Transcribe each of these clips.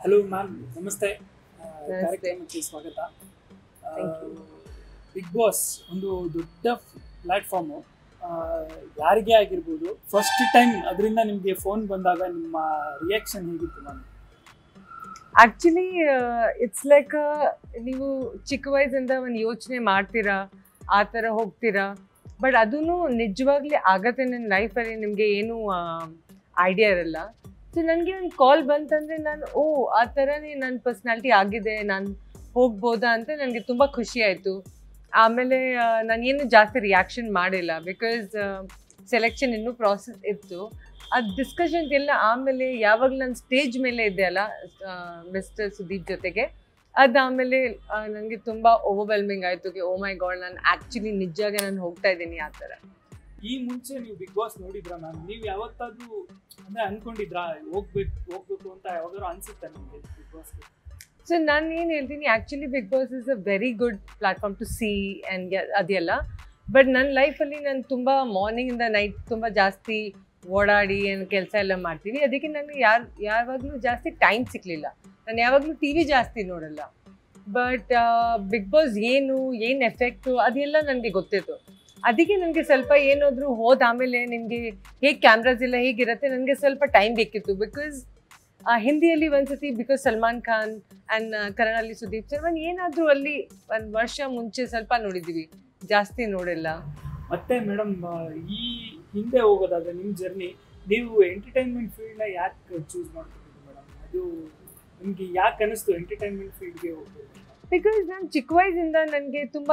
Hello ma'am ನಮಸ್ತೆ ಆ, ನಮಸ್ತೆ. ಕಾರ್ಯಕ್ರಮಕ್ಕೆ ಸ್ವಾಗತ Thank you. ಬಿಗ್ ಬಾಸ್ ಒಂದು ದೊಡ್ಡ ಪ್ಲಾಟ್ಫಾರ್ಮು ಯಾರಿಗೇ ಆಗಿರ್ಬೋದು ಫಸ್ಟ್ ಟೈಮ್ ಅದರಿಂದ ನಿಮಗೆ ಫೋನ್ ಬಂದಾಗ ನಿಮ್ಮ ರಿಯಾಕ್ಷನ್ ಹೇಗಿತ್ತು ಮ್ಯಾಮ್ ಆಕ್ಚುಲಿ ಇಟ್ಸ್ ಲೈಕ್ ನೀವು ಚಿಕ್ಕ ವಯಸ್ಸಿಂದ ಒಂದು ಯೋಚನೆ ಮಾಡ್ತೀರಾ ಆ ಥರ ಹೋಗ್ತೀರಾ ಬಟ್ ಅದೂ ನಿಜವಾಗ್ಲೂ ಆಗತ್ತೆ ನನ್ನ ಲೈಫಲ್ಲಿ ನಿಮಗೆ ಏನು ಐಡಿಯಾ ಇರಲ್ಲ ಸೊ ನನಗೆ ಒಂದು ಕಾಲ್ ಬಂತಂದರೆ ನಾನು ಓ ಆ ಥರನೇ ನನ್ನ ಪರ್ಸ್ನಾಲಿಟಿ ಆಗಿದೆ ನಾನು ಹೋಗ್ಬೋದಾ ಅಂತ ನನಗೆ ತುಂಬ ಖುಷಿ ಆಯಿತು ಆಮೇಲೆ ನಾನು ಏನು ಜಾಸ್ತಿ ರಿಯಾಕ್ಷನ್ ಮಾಡಿಲ್ಲ ಬಿಕಾಸ್ ಸೆಲೆಕ್ಷನ್ ಇನ್ನೂ ಪ್ರಾಸೆಸ್ ಇತ್ತು ಅದು ಡಿಸ್ಕಷನ್ಸ್ ಎಲ್ಲ ಆಮೇಲೆ ಯಾವಾಗ ನಾನು ಸ್ಟೇಜ್ ಮೇಲೆ ಇದ್ದೆ ಅಲ್ಲ ಮಿಸ್ಟರ್ ಸುದೀಪ್ ಜೊತೆಗೆ ಅದು ಆಮೇಲೆ ನನಗೆ ತುಂಬ ಓವರ್ವೆಲ್ಮಿಂಗ್ ಆಯಿತು ಓ ಮೈ ಗಾಡ್ ನಾನು ಆ್ಯಕ್ಚುಲಿ ನಿಜಾಗೆ ನಾನು ಹೋಗ್ತಾ ಇದ್ದೀನಿ ಆ ಥರ ಈ ಮುಂಚೆ ನೀವು ಬಿಗ್ ಬಾಸ್ ನೋಡಿದ್ರಾ ಮ್ಯಾಮ್ ನೀವು ಯಾವತ್ತಾದ್ರೂ ಅಂದ್ರೆ ಅನ್ಕೊಂಡಿದ್ರಾ ಹೋಗ್ಬೇಕು ಹೋಗ್ಬೇಕು ಅಂತ ಯಾವಾಗಾದ್ರು ಅನ್ಸುತ್ತೆ ನಿಮಗೆ ಬಿಗ್ ಬಾಸ್ಗೆ ಸೊ ನಾನು ಏನು ಹೇಳ್ತೀನಿ actually Big Boss is a very good platform to see and ಅದೆಲ್ಲ ಬಟ್ ನನ್ನ ಲೈಫಲ್ಲಿ ನಾನು ತುಂಬ ಮಾರ್ನಿಂಗಿಂದ ನೈಟ್ ತುಂಬ ಜಾಸ್ತಿ ಓಡಾಡಿ ಏನು ಕೆಲಸ ಎಲ್ಲ ಮಾಡ್ತೀನಿ ಅದಕ್ಕೆ ನನಗೆ ಯಾರು ಯಾವಾಗಲೂ ಜಾಸ್ತಿ ಟೈಮ್ ಸಿಗಲಿಲ್ಲ ನಾನು ಯಾವಾಗಲೂ ಟಿ ವಿ ಜಾಸ್ತಿ ನೋಡಲ್ಲ ಬಟ್ ಬಿಗ್ ಬಾಸ್ ಏನು ಏನು ಎಫೆಕ್ಟು ಅದೆಲ್ಲ ನನಗೆ ಗೊತ್ತಿತ್ತು ಅದಕ್ಕೆ ನನಗೆ ಸ್ವಲ್ಪ ಏನಾದರೂ ಹೋದ ಆಮೇಲೆ ನಿಮಗೆ ಹೇಗೆ ಕ್ಯಾಮ್ರಾಸ್ ಎಲ್ಲ ಹೇಗಿರುತ್ತೆ ನನಗೆ ಸ್ವಲ್ಪ ಟೈಮ್ ಬೇಕಿತ್ತು ಬಿಕಾಸ್ ಹಿಂದಿಯಲ್ಲಿ ಒಂದ್ಸತಿ ಬಿಕಾಸ್ ಸಲ್ಮಾನ್ ಖಾನ್ ಆ್ಯಂಡ್ ಕನ್ನಡಲ್ಲಿ ಸುದೀಪ್ ಸರ್ ಒಂದು ಏನಾದರೂ ಅಲ್ಲಿ ಒಂದು ವರ್ಷ ಮುಂಚೆ ಸ್ವಲ್ಪ ನೋಡಿದ್ದೀವಿ ಜಾಸ್ತಿ ನೋಡಿಲ್ಲ ಮತ್ತೆ ಮೇಡಮ್ ಈ ಹಿಂದೆ ಹೋಗೋದಾದ್ರೆ ನಿಮ್ಮ ಜರ್ನಿ ನೀವು ಎಂಟರ್ಟೈನ್ಮೆಂಟ್ ಫೀಲ್ಡ್ನ ಯಾಕೆ ಚೂಸ್ ಮಾಡ್ಕೊಂಡಿದ್ದು ಮೇಡಮ್ ಅದು ನಿಮಗೆ ಯಾಕೆ ಅನಿಸ್ತು ಎಂಟರ್ಟೈನ್ಮೆಂಟ್ ಫೀಲ್ಡ್ಗೆ ಹೋಗ್ಬೇಕು ಬಿಕಾಸ್ ನಾನು ಚಿಕ್ಕ ವಯಸ್ಸಿಂದ ನನಗೆ ತುಂಬ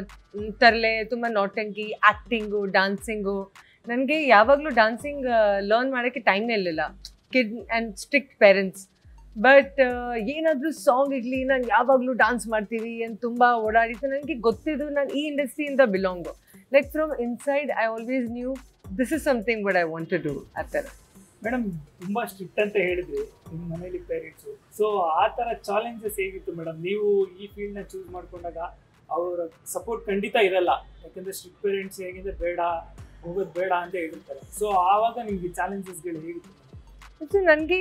ತರಲೆ ತುಂಬ ನಾಟಂಕಿ ಆ್ಯಕ್ಟಿಂಗು ಡಾನ್ಸಿಂಗು ನನಗೆ ಯಾವಾಗಲೂ ಡಾನ್ಸಿಂಗ್ ಲರ್ನ್ ಮಾಡೋಕ್ಕೆ ಟೈಮ್ನೇ ಇರಲಿಲ್ಲ kid and strict parents but ಏನಾದರೂ ಸಾಂಗ್ ಇರಲಿ ನಾನು ಯಾವಾಗಲೂ ಡಾನ್ಸ್ ಮಾಡ್ತೀವಿ ಅಂತ ತುಂಬ ಓಡಾಡಿದ್ದು ನನಗೆ ಗೊತ್ತಿದ್ದು ನಾನು ಈ ಇಂಡಸ್ಟ್ರಿಯಿಂದ belong like from inside I always knew this is something but I want to do ಆ ಥರ ಮೇಡಮ್ ತುಂಬಾ ಸ್ಟ್ರಿಕ್ಟ್ ಅಂತ ಹೇಳಿದ್ರಿ ನಿಮ್ಮ ಮನೇಲಿ ಪೇರೆಂಟ್ಸು ಸೊ ಆ ಥರ ಚಾಲೆಂಜಸ್ ಹೇಗಿತ್ತು ಮೇಡಮ್ ನೀವು ಈ ಫೀಲ್ಡ್ನ ಚೂಸ್ ಮಾಡ್ಕೊಂಡಾಗ ಅವರ ಸಪೋರ್ಟ್ ಖಂಡಿತ ಇರಲ್ಲ ಯಾಕಂದ್ರೆ ಸ್ಟ್ರಿಕ್ಟ್ ಪೇರೆಂಟ್ಸ್ ಹೇಗಿದ್ರೆ ಬೇಡ ಹೋಗೋದು ಬೇಡ ಅಂತ ಹೇಳಿರ್ತಾರೆ ಸೊ ಆವಾಗ ನಿಮಗೆ ಚಾಲೆಂಜಸ್ಗಳು ಹೇಗಿತ್ತು ಸೊ ನನಗೆ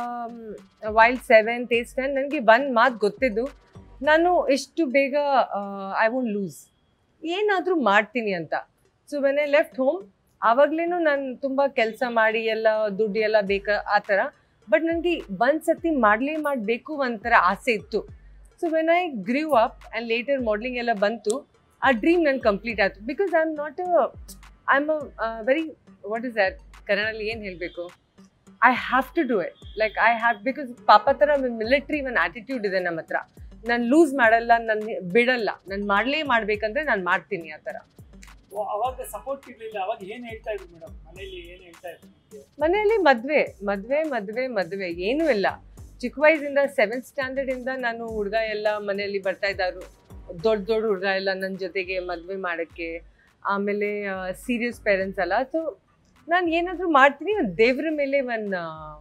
ವೈಲ್ ಸೆವೆಂತ್ ಏಟ್ ಸ್ಟ್ಯಾಂಡ್ ನನಗೆ ಒಂದು ಮಾತು ಗೊತ್ತಿದ್ದು ನಾನು ಎಷ್ಟು ಬೇಗ ಐ ವೋಂಟ್ ಲೂಸ್ ಏನಾದರೂ ಮಾಡ್ತೀನಿ ಅಂತ so when I left home ಆವಾಗಲೇನು ನಾನು ತುಂಬ ಕೆಲಸ ಮಾಡಿ ಎಲ್ಲ ದುಡ್ಡು ಎಲ್ಲ ಬೇಕಾ ಆ ಥರ ಬಟ್ ನನಗೆ ಒಂದು ಸತಿ ಮಾಡಲೇ ಮಾಡಬೇಕು ಒಂಥರ ಆಸೆ ಇತ್ತು so when I grew up and later modelling ಎಲ್ಲ ಬಂತು ಆ ಡ್ರೀಮ್ ನನ್ಗೆ ಕಂಪ್ಲೀಟ್ ಆಯಿತು because I am not I am a very what is that ಕನ್ನಡಲ್ಲಿ ಏನು ಹೇಳಬೇಕು I have to do it like I have because ಪಾಪ ಥರ ಮಿಲಿಟ್ರಿ ಒಂದು ಆಟಿಟ್ಯೂಡ್ ಇದೆ ನಮ್ಮ ಹತ್ರ ನಾನು ಲೂಸ್ ಮಾಡಲ್ಲ ನಾನು ಬಿಡಲ್ಲ ನಾನು ಮಾಡಲೇ ಮಾಡ್ಬೇಕಂದ್ರೆ ನಾನು ಮಾಡ್ತೀನಿ ಆ ಥರ ಓ, ಅವಾಗ ಸಪೋರ್ಟ್ ಇರ್ಲಿಲ್ಲ ಅವಾಗ ಏನ್ ಹೇಳ್ತಾ ಇದ್ರು ಮೇಡಮ್ ಮನೇಲಿ ಏನ್ ಹೇಳ್ತಾ ಇದ್ರು ನಿಮ್ಗೆ? ಮನೆಯಲ್ಲಿ ಮದುವೆ ಮದುವೆ ಮದುವೆ ಮದುವೆ ಏನೂ ಇಲ್ಲ ಚಿಕ್ಕ ವಯಸ್ಸಿಂದ ಸೆವೆಂತ್ ಸ್ಟ್ಯಾಂಡರ್ಡಿಂದ ನಾನು ಹುಡುಗ ಎಲ್ಲ ಮನೆಯಲ್ಲಿ ಬರ್ತಾ ಇದ್ದಾರು ದೊಡ್ಡ ದೊಡ್ಡ ಹುಡುಗ ಎಲ್ಲ ನನ್ನ ಜೊತೆಗೆ ಮದುವೆ ಮಾಡೋಕ್ಕೆ ಆಮೇಲೆ ಸೀರಿಯಸ್ ಪೇರೆಂಟ್ಸ್ ಅಲ್ಲ ಸೊ ನಾನು ಏನಾದರೂ ಮಾಡ್ತೀನಿ ಒಂದು ದೇವ್ರ ಮೇಲೆ ಒಂದು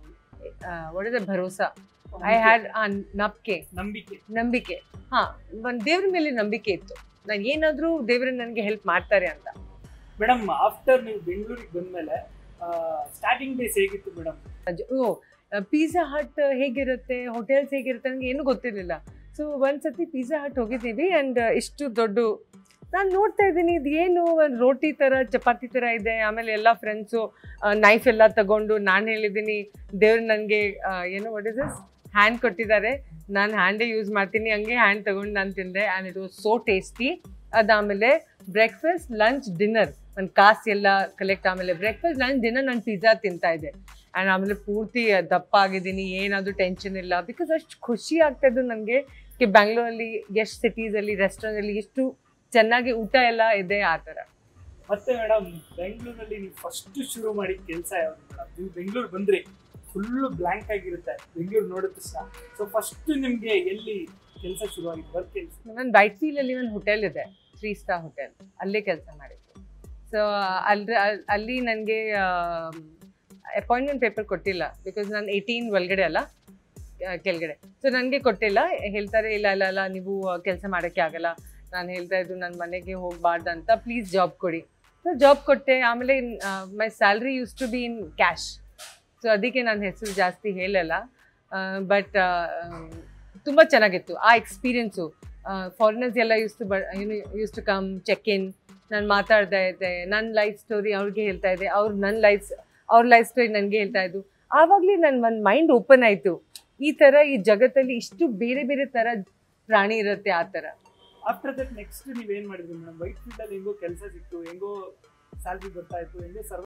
ಒಳ್ಳೆದ ಭರೋಸಾ ಐ ಹ್ಯಾಡ್ ನಂಬಿಕೆ ನಂಬಿಕೆ ನಂಬಿಕೆ ಹಾಂ ಒಂದು ದೇವ್ರ ಮೇಲೆ ನಂಬಿಕೆ ಇತ್ತು ನಾನು ಏನಾದರೂ ದೇವ್ರು ನನಗೆ ಹೆಲ್ಪ್ ಮಾಡ್ತಾರೆ ಅಂತ ಮೇಡಮ್ ಆಫ್ಟರ್ ನೀವು ಬೆಂಗಳೂರಿಗೆ ಬಂದ್ಮೇಲೆ ಸ್ಟಾರ್ಟಿಂಗ್ ಡೇಸ್ ಹೇಗಿತ್ತು ಮೇಡಮ್ ಅಜ್- ಓ ಪಿಜ್ಜಾ ಹಟ್ ಹೇಗಿರುತ್ತೆ ಹೋಟೆಲ್ಸ್ ಹೇಗಿರುತ್ತೆ ನನಗೆ ಏನೂ ಗೊತ್ತಿರಲಿಲ್ಲ ಸೊ ಒಂದ್ಸತಿ ಪಿಜ್ಜಾ ಹಟ್ ಹೋಗಿದ್ದೀವಿ ಆ್ಯಂಡ್ ಇಷ್ಟು ದೊಡ್ಡ ನಾನು ನೋಡ್ತಾ ಇದ್ದೀನಿ ಇದು ಏನು ಒಂದು ರೋಟಿ ಥರ ಚಪಾತಿ ಥರ ಇದೆ ಆಮೇಲೆ ಎಲ್ಲ ಫ್ರೆಂಡ್ಸು ನೈಫ್ ಎಲ್ಲ ತಗೊಂಡು ನಾನು ಹೇಳಿದ್ದೀನಿ ದೇವ್ರು ನನಗೆ ಏನು ವಾಟ್ ಇಸ್ ದಿಸ್ ಹ್ಯಾಂಡ್ ಕೊಟ್ಟಿದ್ದಾರೆ ನಾನು ಹ್ಯಾಂಡೇ ಯೂಸ್ ಮಾಡ್ತೀನಿ ಹಂಗೆ ಹ್ಯಾಂಡ್ ತಗೊಂಡು ನಾನು ತಿಂದೆ and it was so tasty ಅದಾದಮೇಲೆ ಬ್ರೇಕ್ಫಾಸ್ಟ್ ಲಂಚ್ ಡಿನ್ನರ್ ಒಂದು ಕಾಸು ಎಲ್ಲ ಕಲೆಕ್ಟ್ ಆಮೇಲೆ ಬ್ರೇಕ್ಫಾಸ್ಟ್ ಲಂಚ್ ಡಿನ್ನರ್ ನಾನು ಪಿಜ್ಜಾ ತಿಂತಾ ಇದ್ದೆ ಆ್ಯಂಡ್ ಆಮೇಲೆ ಪೂರ್ತಿ ದಪ್ಪ ಆಗಿದ್ದೀನಿ ಏನಾದರೂ ಟೆನ್ಷನ್ ಇಲ್ಲ ಬಿಕಾಸ್ ಅಷ್ಟು ಖುಷಿ ಆಗ್ತಾಯಿದ್ದು ನನಗೆ ಕಿ ಬ್ಯಾಂಗ್ಳೂರಲ್ಲಿ ಎಷ್ಟು ಸಿಟೀಸಲ್ಲಿ ರೆಸ್ಟೋರೆಂಟಲ್ಲಿ ಎಷ್ಟು ಚೆನ್ನಾಗಿ ಊಟ ಎಲ್ಲ ಇದೆ ಆ ಥರ ಮತ್ತೆ ಮೇಡಮ್ ಬೆಂಗಳೂರಲ್ಲಿ ನೀವು ಫಸ್ಟ್ ಶುರು ಮಾಡಿದ ಕೆಲಸ ಯಾವುದು ಮೇಡಮ್ ನೀವು ಬೆಂಗಳೂರು ಬಂದ್ರಿ ಫುಲ್ಲು ಬ್ಲ್ಯಾಂಕ್ ಆಗಿರುತ್ತೆ ಬೆಂಗಳೂರು ನೋಡಿದ ತಕ್ಷಣ ಸೊ ಫಸ್ಟ್ ನಿಮಗೆ ಎಲ್ಲಿ ಕೆಲಸ ಶುರು ಆಗಿತ್ತು ವರ್ಕ್ ಕೆಲಸ ನನ್ನ ವೈಟ್ ಫೀಲಲ್ಲಿ ಒಂದು ಹೋಟೆಲ್ ಇದೆ ತ್ರೀ ಸ್ಟಾರ್ ಹೋಟೆಲ್ ಅಲ್ಲೇ ಕೆಲಸ ಮಾಡಿದ್ದು ಸೊ ಅಲ್ಲಿ ಅಲ್ಲಿ ನನಗೆ ಅಪಾಯಿಂಟ್ಮೆಂಟ್ ಪೇಪರ್ ಕೊಟ್ಟಿಲ್ಲ ಬಿಕಾಸ್ ನಾನು ಏಯ್ಟೀನ್ ಒಳಗಡೆ ಅಲ್ಲ ಆ, ಕೆಳಗಡೆ ಸೊ ನನಗೆ ಕೊಟ್ಟಿಲ್ಲ ಹೇಳ್ತಾರೆ ಇಲ್ಲ ಇಲ್ಲ ಇಲ್ಲ ನೀವು ಕೆಲಸ ಮಾಡೋಕ್ಕೆ ಆಗಲ್ಲ ನಾನು ಹೇಳ್ತಾ ಇದ್ದು ನನ್ನ ಮನೆಗೆ ಹೋಗಬಾರ್ದು ಅಂತ ಪ್ಲೀಸ್ ಜಾಬ್ ಕೊಡಿ ಸೊ ಜಾಬ್ ಕೊಟ್ಟೆ ಆಮೇಲೆ my salary use to be in cash so ಅದಕ್ಕೆ ನನ್ನ ಹೆಸರು ಜಾಸ್ತಿ ಹೇಳಲ್ಲ ಬಟ್ ತುಂಬ ಚೆನ್ನಾಗಿತ್ತು ಆ ಎಕ್ಸ್ಪೀರಿಯನ್ಸು ಫಾರಿನರ್ಸ್ ಎಲ್ಲ ಯೂಸ್ ಟು ಬ use to come check in ನಾನು ಮಾತಾಡ್ತಾ ಇದ್ದೆ ನನ್ನ ಲೈಫ್ ಸ್ಟೋರಿ ಅವ್ರಿಗೆ ಹೇಳ್ತಾ ಇದ್ದೆ ಅವ್ರು ನನ್ನ ಲೈಫ್ ಅವ್ರ ಲೈಫ್ ಸ್ಟೋರಿ ನನಗೆ ಹೇಳ್ತಾ ಇದ್ದು ಆವಾಗಲೇ ನನ್ನ ಒಂದು ಮೈಂಡ್ ಓಪನ್ ಆಯಿತು ಈ ಥರ ಈ ಜಗತ್ತಲ್ಲಿ ಇಷ್ಟು ಬೇರೆ ಬೇರೆ ಥರ ಪ್ರಾಣಿ ಇರುತ್ತೆ ಆ ಥರ ಆಫ್ಟರ್ ದಟ್ ನೆಕ್ಸ್ಟ್ ನೀವೇನ್ ಮಾಡಿದ್ರಿ ಮೇಡಮ್ ವೈಟ್ ಫೀಲ್ಡ್ ಅಲ್ಲಿ ಹೆಂಗೋ ಕೆಲಸ ಸಿಕ್ತು ಹೆಂಗೋ ಸ್ಯಾಲ್ರಿ ಬರ್ತಾ ಇತ್ತು ಹೆಂಗೋ